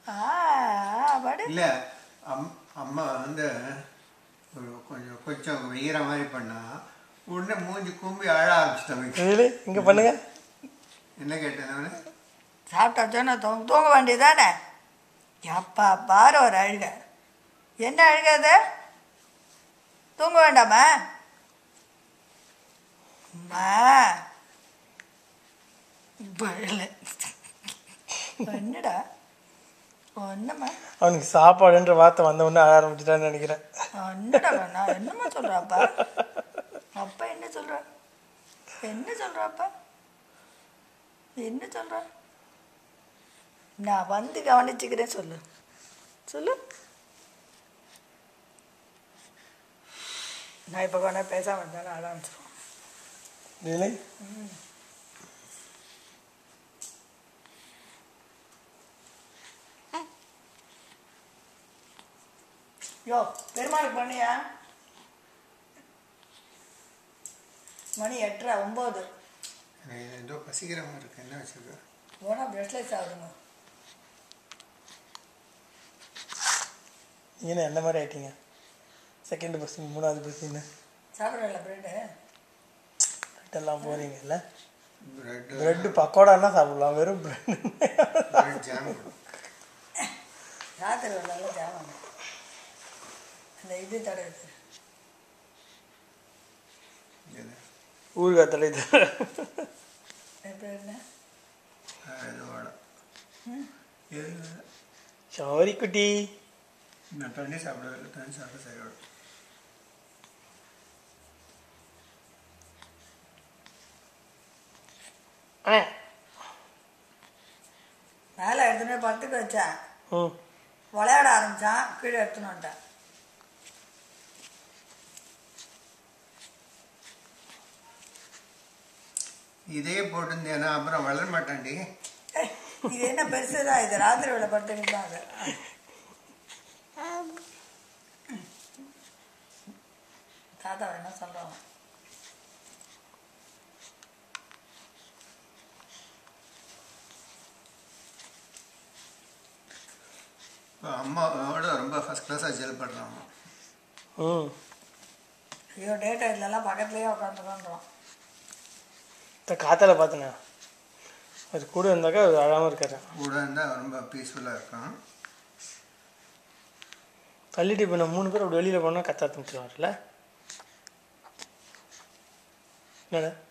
ஆ படு இல்லை அம் அம்மா வந்து ஒரு கொஞ்சம் கொஞ்சம் வெய்கிற மாதிரி பண்ணா உடனே மூஞ்சி கும்பி அழ ஆரம்பிச்சிட்டாங்க really? இங்க பண்ணுங்க என்ன கேட்டேன் நானு? சாப்பிட்டாச்சோன்னா தூங்க தூங்க வேண்டியதானே எப்பா பாரு ஒரு அழுக என்ன அழுக அது தூங்க வேண்டாமா அம்மா இப்போ இல்லை என்னடா ஒன்றுமா அவனுக்கு சாப்பாடுன்ற வார்த்தை வந்த உடனே அழ ஆரம்பிச்சிட்டான்னு நினைக்கிறேன் என்னடா நான் என்னம்மா சொல்கிறாப்பா அப்பா என்ன சொல்கிறா என்ன சொல்கிறாப்பா என்ன சொல்கிறா நான் வந்து கவனிச்சுக்கிறேன் சொல்லு சொல்லு நான் இப்போ கொண்டா பேசாமல் இருந்தாலும் அழ ஆரம்பிச்சிருவோம் really? யோ பெருமாளுக்கு பண்ணியா மணி எட்டரை ஒம்பது எனக்கு ஏதோ பசிக்கிற மாதிரி இருக்கு என்ன வச்சிருக்க போனால் பிரெஸ்லெஸ் ஆகுதுங்க நீங்க என்ன என்ன மாதிரி ஆயிட்டீங்க செகண்ட் பஸ்ஸிங் மூணாவது பஸ்ஸிங்னு சாப்பிடல பிரெட்டு எல்லாம் போறீங்கல்ல பிரெட் பிரெட் பக்கோடான்னா சாப்பிடலாம் வெறும் பிரெட் பிரெட் ஜாம் ராத்திரி ஒரு நல்ல ஜாமான் அந்த இது தடவை ஊறுகாய் தலை என் பேர் என்ன இது வாடை எது சாரி குட்டி நான் தண்ணி சாப்பிடவே இல்லை தண்ணி சாப்பிட சரியோட ஆ மேலே எடுத்துன்னு போய் படுத்துக்க வச்சேன் ம் விளையாட ஆரம்பித்தான் கீழே எடுத்துன்னு வந்துட்டேன் இதே போட்டிருந்தேன்னா அப்புறம் வளர மாட்டான்டி ஏய், இது என்ன பெருசு தான் இது ராத்திரி வேலை படுத்துக்கிட்டு தான் அது தாத்தா என்ன சொல்கிறோம் இப்போ அம்மாவோட ரொம்ப ஃபஸ்ட் கிளாஸாக ஜெல் பண்ணுறான் ம் ஐயோ டேட்டா இதுலலாம் பக்கத்துலேயே உட்காந்துருக்கோன்றோம் இந்த காத்தால பார்த்தேண்ணே அது கூட இருந்தாக்கா அது அழாமல் இருக்காரு கூட இருந்தால் ரொம்ப பீஸ்ஃபுல்லாக இருக்கும் தள்ளிட்டு இப்போ நம்ம மூணு பேர் அப்படி வெளியில் போனால் கத்த ஆரம்பிச்சிருவார்ல என்னடா